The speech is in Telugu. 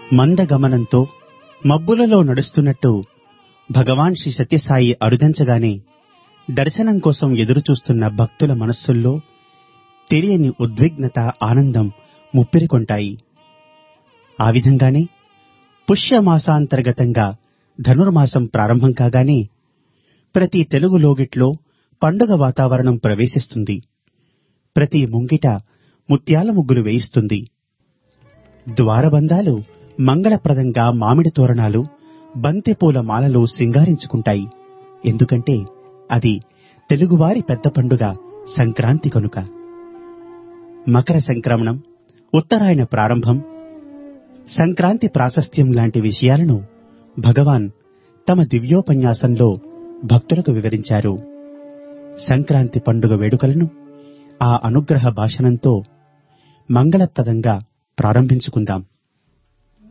మందగమనంతో మబ్బులలో నడుస్తున్నట్టు భగవాన్ శ్రీ సత్యసాయి అరుదించగానే దర్శనం కోసం ఎదురుచూస్తున్న భక్తుల మనస్సుల్లో తెలియని ఉద్విగ్నత ఆనందం ముప్పిరికొంటాయి ఆ విధంగానే పుష్యమాసాంతర్గతంగా ధనుర్మాసం ప్రారంభం కాగానే ప్రతి తెలుగు లోగిట్లో పండుగ వాతావరణం ప్రవేశిస్తుంది ప్రతి ముంగిట ముత్యాల ముగ్గులు వేయిస్తుంది ద్వారబంధాలు మంగళప్రదంగా మామిడి తోరణాలు బంతిపూల మాలలు సింగారించుకుంటాయి ఎందుకంటే అది తెలుగువారి పెద్ద పండుగ సంక్రాంతి కనుక మకర సంక్రమణం ఉత్తరాయణ ప్రారంభం సంక్రాంతి ప్రాశస్త్యం లాంటి విషయాలను భగవాన్ తమ దివ్యోపన్యాసంలో భక్తులకు వివరించారు సంక్రాంతి పండుగ వేడుకలను ఆ అనుగ్రహ భాషణంతో మంగళప్రదంగా ప్రారంభించుకుందాం